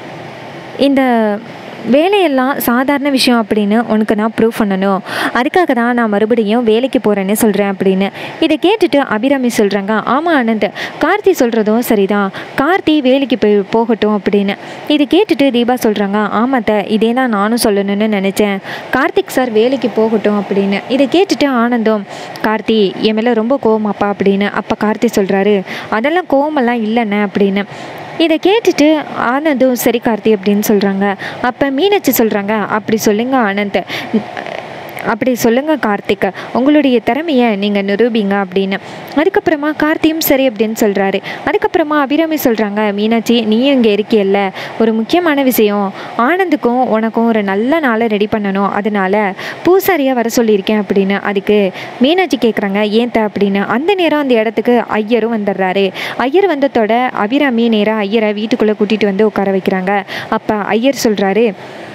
Speaker 1: இந்த வேலையெல்லாம் சாதாரண விஷயம் அப்படின்னு உனக்கு நான் ப்ரூவ் பண்ணணும் அதுக்காக தான் நான் மறுபடியும் வேலைக்கு போகிறேன்னு சொல்கிறேன் அப்படின்னு இதை கேட்டுட்டு அபிராமி சொல்கிறாங்க ஆமாம் ஆனந்த் கார்த்தி சொல்கிறதும் சரிதான் கார்த்தி வேலைக்கு போய் போகட்டும் அப்படின்னு இது கேட்டுட்டு தீபா சொல்கிறாங்க ஆமாத்த இதே தான் நானும் சொல்லணும்னு நினச்சேன் கார்த்திக் சார் வேலைக்கு போகட்டும் அப்படின்னு இதை கேட்டுட்டு ஆனந்தம் கார்த்தி என் மேலே ரொம்ப கோவமாப்பா அப்படின்னு அப்போ கார்த்தி சொல்கிறாரு அதெல்லாம் கோவமெல்லாம் இல்லைண்ணே அப்படின்னு இதை கேட்டுட்டு ஆனந்தும் சரி கார்த்தி அப்படின்னு சொல்கிறாங்க அப்போ மீனாட்சி சொல்கிறாங்க அப்படி சொல்லுங்க ஆனந்த் அப்படி சொல்லுங்க கார்த்திக் உங்களுடைய திறமையை நீங்கள் நிரூபிங்க அப்படின்னு அதுக்கப்புறமா கார்த்தியும் சரி அப்படின்னு சொல்கிறாரு அதுக்கப்புறமா அபிராமி சொல்கிறாங்க மீனாட்சி நீயும் இங்கே இருக்கியல்ல ஒரு முக்கியமான விஷயம் ஆனந்துக்கும் உனக்கும் ஒரு நல்ல நாளை ரெடி பண்ணணும் அதனால பூசாரியாக வர சொல்லியிருக்கேன் அப்படின்னு அதுக்கு மீனாட்சி கேட்குறாங்க ஏன் த அப்படின்னு அந்த நேரம் அந்த இடத்துக்கு ஐயரும் வந்துடுறாரு ஐயர் வந்ததோட அபிராமி நேராக ஐயரை வீட்டுக்குள்ளே கூட்டிகிட்டு வந்து உட்கார வைக்கிறாங்க அப்போ ஐயர் சொல்கிறாரு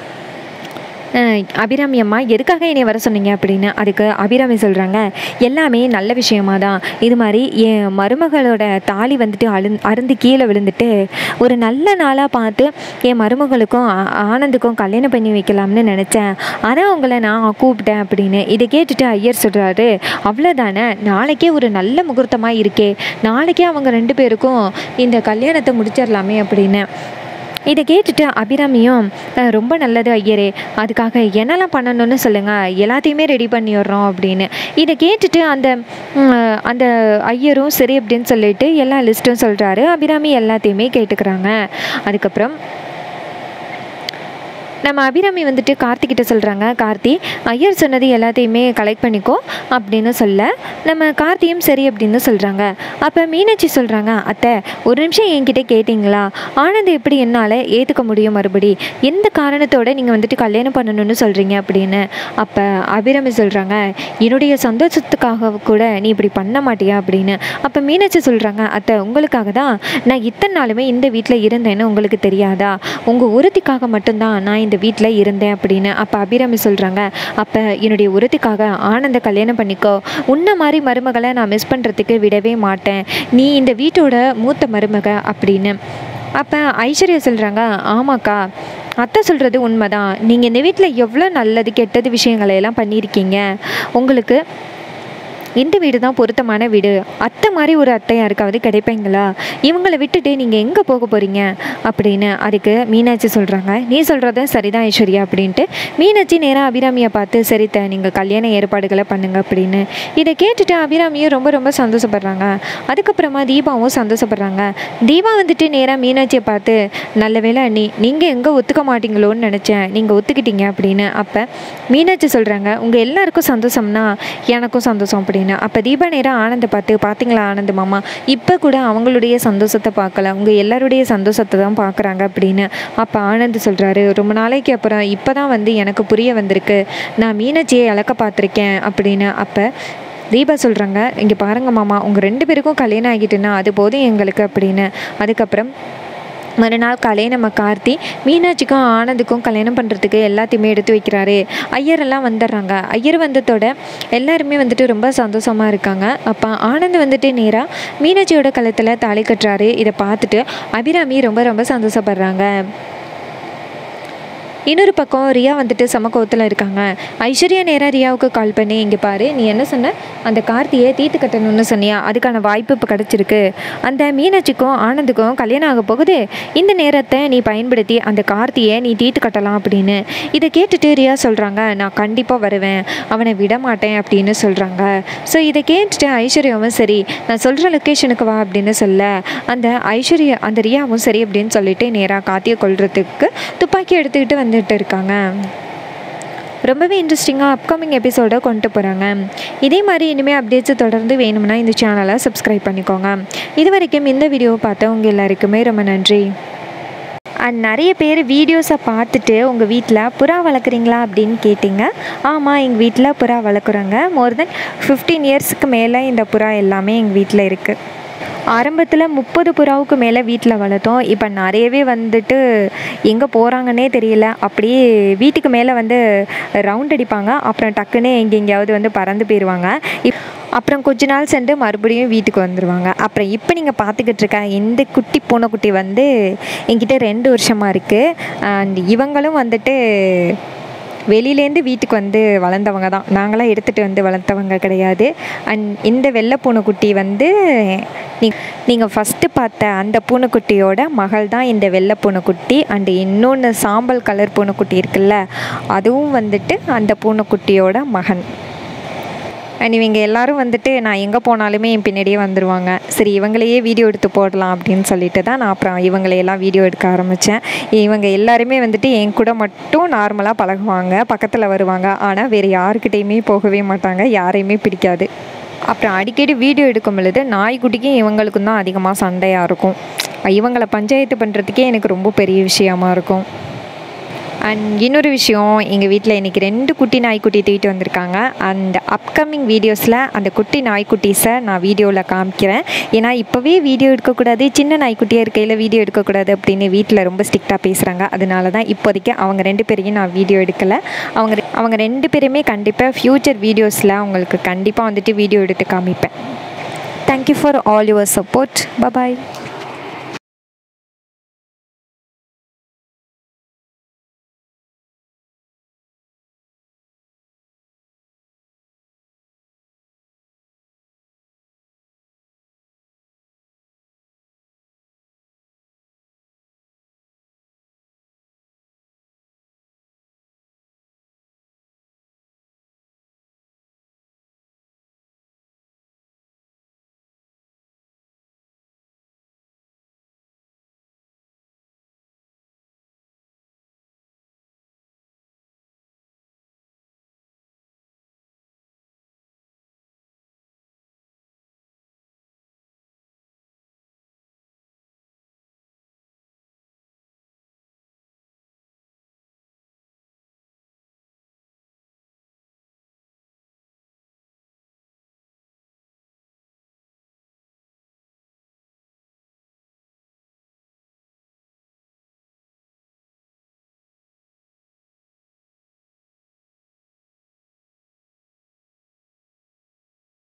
Speaker 1: அஹ் அபிராமி அம்மா எதுக்காக என்னை வர சொன்னீங்க அப்படின்னு அதுக்கு அபிராமி சொல்கிறாங்க எல்லாமே நல்ல விஷயமா தான் இது மாதிரி என் மருமகளோட தாலி வந்துட்டு அழு அருந்து கீழே விழுந்துட்டு ஒரு நல்ல நாளாக பார்த்து என் மருமகளுக்கும் ஆ- ஆனந்துக்கும் கல்யாணம் பண்ணி வைக்கலாம்னு நினச்சேன் ஆனால் உங்களை நான் கூப்பிட்டேன் அப்படின்னு இதை கேட்டுட்டு ஐயர் சொல்கிறாரு அவ்வளோதானே நாளைக்கே ஒரு நல்ல முகூர்த்தமாக இருக்கே நாளைக்கே அவங்க ரெண்டு பேருக்கும் இந்த கல்யாணத்தை முடிச்சிடலாமே அப்படின்னு இதை கேட்டுட்டு அபிராமியும் "அஹ், ரொம்ப நல்லது ஐயரே அதுக்காக என்னெல்லாம் பண்ணணும்னு சொல்லுங்கள் எல்லாத்தையுமே ரெடி பண்ணிடுறோம் அப்படின்னு இதை கேட்டுட்டு அந்த ம், அந்த ஐயரும் சரி அப்படின்னு சொல்லிட்டு எல்லா லிஸ்ட்டும் சொல்கிறாரு அபிராமி எல்லாத்தையுமே கேட்டுக்கிறாங்க அதுக்கப்புறம் நம்ம அபிராமி வந்துட்டு கார்த்திகிட்ட சொல்கிறாங்க கார்த்தி ஐயர் சொன்னது எல்லாத்தையுமே கலெக்ட் பண்ணிக்கோ அப்படின்னு சொல்ல நம்ம கார்த்தியும் சரி அப்படின்னு சொல்கிறாங்க அப்போ மீனாட்சி சொல்கிறாங்க அத்தை ஒரு நிமிஷம் என்கிட்ட கேட்டிங்களா ஆனந்த் எப்படி என்னால் ஏற்றுக்க முடியும் மறுபடி எந்த காரணத்தோட நீங்கள் வந்துட்டு கல்யாணம் பண்ணணும்னு சொல்கிறீங்க அப்படின்னு அப்போ அபிராமி சொல்கிறாங்க என்னுடைய சந்தோஷத்துக்காக கூட நீ இப்படி பண்ண மாட்டியா அப்படின்னு அப்போ மீனாட்சி சொல்கிறாங்க அத்தை உங்களுக்காக தான் நான் இத்தனை நாளுமே இந்த வீட்டில் இருந்தேன்னு உங்களுக்கு தெரியாதா உங்கள் ஒருத்திக்காக மட்டும்தான் நான் இந்த வீட்டில் இருந்தேன் அப்படின்னு அப்போ அபிராமி சொல்கிறாங்க அப்போ என்னுடைய ஒருத்திக்காக ஆனந்த கல்யாணம் பண்ணிக்கோ உன்ன மாதிரி மருமகளை நான் மிஸ் பண்ணுறதுக்கு விடவே மாட்டேன் நீ இந்த வீட்டோட மூத்த மருமக அப்படின்னு அப்போ ஐஸ்வர்யா சொல்கிறாங்க ஆமாக்கா அத்தை சொல்கிறது உண்மைதான் நீங்கள் இந்த வீட்டில் எவ்வளோ நல்லது கெட்டது விஷயங்களை எல்லாம் பண்ணியிருக்கீங்க உங்களுக்கு இந்த வீடு தான் பொருத்தமான வீடு அத்தை மாதிரி ஒரு அத்தை யாருக்காவது கிடைப்பீங்களா இவங்களை விட்டுட்டு நீங்கள் எங்கே போக போகிறீங்க அப்படின்னு அதுக்கு மீனாட்சி சொல்கிறாங்க நீ சொல்கிறத சரிதான் ஐஸ்வர்யா அப்படின்ட்டு மீனாட்சி நேராக அபிராமியை பார்த்து சரித்த நீங்கள் கல்யாண ஏற்பாடுகளை பண்ணுங்க அப்படின்னு இதை கேட்டுட்டு அபிராமியும் ரொம்ப ரொம்ப சந்தோஷப்படுறாங்க அதுக்கப்புறமா தீபாவும் சந்தோஷப்படுறாங்க தீபா வந்துட்டு நேராக மீனாட்சியை பார்த்து நல்ல வேளை நீ நீங்கள் எங்கே ஒத்துக்க மாட்டீங்களோன்னு நினச்சேன் நீங்கள் ஒத்துக்கிட்டீங்க அப்படின்னு அப்போ மீனாட்சி சொல்கிறாங்க உங்கள் எல்லாருக்கும் சந்தோஷம்னா எனக்கும் சந்தோஷம் அப்படின்னு அப்போ தீபா நேரம் ஆனந்தை பார்த்து பார்த்தீங்களா ஆனந்த் மாமா இப்போ கூட அவங்களுடைய சந்தோஷத்தை பார்க்கல உங்கள் எல்லாருடைய சந்தோஷத்தை தான் பார்க்குறாங்க அப்படின்னு அப்போ ஆனந்த் சொல்கிறாரு ரொம்ப நாளைக்கு அப்புறம் இப்போ தான் வந்து எனக்கு புரிய வந்திருக்கு நான் மீனாட்சியை இழக்க பார்த்துருக்கேன் அப்படின்னு அப்போ தீபா சொல்கிறாங்க இங்கே பாருங்க மாமா உங்கள் ரெண்டு பேருக்கும் கல்யாணம் ஆகிட்டுன்னா அது போதும் எங்களுக்கு அப்படின்னு அதுக்கப்புறம் மறுநாள் காலையில் நம்ம கார்த்தி மீனாட்சிக்கும் ஆனந்துக்கும் கல்யாணம் பண்ணுறதுக்கு எல்லாத்தையுமே எடுத்து வைக்கிறாரு ஐயரெல்லாம் வந்துடுறாங்க ஐயர் வந்ததோட எல்லாருமே வந்துட்டு ரொம்ப சந்தோஷமாக இருக்காங்க அப்போ ஆனந்த் வந்துட்டு நேராக மீனாட்சியோட கழுத்தில் தாலி கட்டுறாரு இதை பார்த்துட்டு அபிராமி ரொம்ப ரொம்ப சந்தோஷப்படுறாங்க இன்னொரு பக்கம் ரியா வந்துட்டு செம கோவத்தில் இருக்காங்க ஐஸ்வர்யா நேராக ரியாவுக்கு கால் பண்ணி இங்கே பாரு நீ என்ன சொன்ன அந்த கார்த்தியை தீர்த்து கட்டணும்னு சொன்னியா அதுக்கான வாய்ப்பு இப்போ கிடச்சிருக்கு அந்த மீனாட்சிக்கும் ஆனந்துக்கும் கல்யாணம் ஆக போகுது இந்த நேரத்தை நீ பயன்படுத்தி அந்த கார்த்தியை நீ தீர்த்து கட்டலாம் அப்படின்னு இதை கேட்டுட்டு ரியா சொல்கிறாங்க நான் கண்டிப்பாக வருவேன் அவனை விட மாட்டேன் அப்படின்னு சொல்கிறாங்க ஸோ இதை கேட்டுட்டு ஐஸ்வர்யாவும் சரி நான் சொல்கிற லொக்கேஷனுக்கு வா அப்படின்னு சொல்ல அந்த ஐஸ்வர்யா அந்த ரியாவும் சரி அப்படின்னு சொல்லிட்டு நேராக கார்த்தியை கொல்றதுக்கு துப்பாக்கி எடுத்துக்கிட்டு வந்துட்டு இருக்காங்க ரொம்பவே இன்ட்ரெஸ்டிங்காக அப்கமிங் எபிசோடை கொண்டு போகிறாங்க இதே மாதிரி இனிமேல் அப்டேட்ஸ் தொடர்ந்து வேணும்னா இந்த சேனலை சப்ஸ்கிரைப் பண்ணிக்கோங்க இது வரைக்கும் இந்த வீடியோவை பார்த்த உங்கள் எல்லாருக்குமே ரொம்ப நன்றி அண்ட் நிறைய பேர் வீடியோஸை பார்த்துட்டு உங்கள் வீட்டில் புறா வளர்க்குறீங்களா அப்படின்னு கேட்டிங்க ஆமாம் எங்கள் வீட்டில் புறா வளர்க்குறோங்க மோர் தென் ஃபிஃப்டீன் இயர்ஸ்க்கு மேலே இந்த புறா எல்லாமே எங்கள் வீட்டில் இருக்குது ஆரம்பத்தில் முப்பது புறாவுக்கு மேலே வீட்டில் வளர்த்தோம் இப்போ நிறையவே வந்துட்டு எங்கே போகிறாங்கன்னே தெரியல அப்படியே வீட்டுக்கு மேலே வந்து ரவுண்ட் அடிப்பாங்க அப்புறம் டக்குன்னு எங்கே எங்கேயாவது வந்து பறந்து போயிடுவாங்க இப் அப்புறம் கொஞ்ச நாள் சென்று மறுபடியும் வீட்டுக்கு வந்துடுவாங்க அப்புறம் இப்போ நீங்கள் பார்த்துக்கிட்டு இருக்க இந்த குட்டி பூனைக்குட்டி வந்து என்கிட்ட ரெண்டு வருஷமாக இருக்குது அண்ட் இவங்களும் வந்துட்டு வெளியிலேருந்து வீட்டுக்கு வந்து வளர்ந்தவங்க தான் நாங்களாம் எடுத்துகிட்டு வந்து வளர்த்தவங்க கிடையாது அண்ட் இந்த வெள்ளை பூனைக்குட்டி வந்து நீ நீங்கள் ஃபஸ்ட்டு பார்த்த அந்த பூனைக்குட்டியோட மகள் தான் இந்த வெள்ளை பூனைக்குட்டி அண்டு இன்னொன்று சாம்பல் கலர் பூனைக்குட்டி இருக்குல்ல அதுவும் வந்துட்டு அந்த பூனைக்குட்டியோட மகன் அண்ட் இவங்க எல்லாரும் வந்துட்டு நான் எங்கே போனாலுமே என் பின்னாடியே வந்துடுவாங்க சரி இவங்களையே வீடியோ எடுத்து போடலாம் அப்படின்னு சொல்லிட்டு தான் நான் அப்புறம் இவங்களையெல்லாம் வீடியோ எடுக்க ஆரம்பித்தேன் இவங்க எல்லாருமே வந்துட்டு என் கூட மட்டும் நார்மலாக பழகுவாங்க பக்கத்தில் வருவாங்க ஆனால் வேறு யாருக்கிட்டேயுமே போகவே மாட்டாங்க யாரையுமே பிடிக்காது அப்புறம் அடிக்கடி வீடியோ எடுக்கும் பொழுது நாய்க்குட்டிக்கும் இவங்களுக்கும் தான் அதிகமாக சண்டையாக இருக்கும் இவங்களை பஞ்சாயத்து பண்ணுறதுக்கே எனக்கு ரொம்ப பெரிய விஷயமா இருக்கும் அண்ட் இன்னொரு விஷயம் எங்கள் வீட்டில் இன்றைக்கி ரெண்டு குட்டி நாய்க்குட்டி தூக்கிட்டு வந்திருக்காங்க அந்த அப்கமிங் வீடியோஸில் அந்த குட்டி நாய்க்குட்டீஸை நான் வீடியோவில் காமிக்கிறேன் ஏன்னா இப்போவே வீடியோ எடுக்கக்கூடாது சின்ன நாய்க்குட்டியாக இருக்கையில் வீடியோ எடுக்கக்கூடாது அப்படின்னு வீட்டில் ரொம்ப ஸ்ட்ரிக்டாக பேசுகிறாங்க அதனால தான் இப்போதைக்கு அவங்க ரெண்டு பேரையும் நான் வீடியோ எடுக்கலை அவங்க ரெ- அவங்க ரெண்டு பேருமே கண்டிப்பாக ஃப்யூச்சர் வீடியோஸில் அவங்களுக்கு கண்டிப்பாக வந்துட்டு வீடியோ எடுத்து காமிப்பேன் thank you for all your support bye bye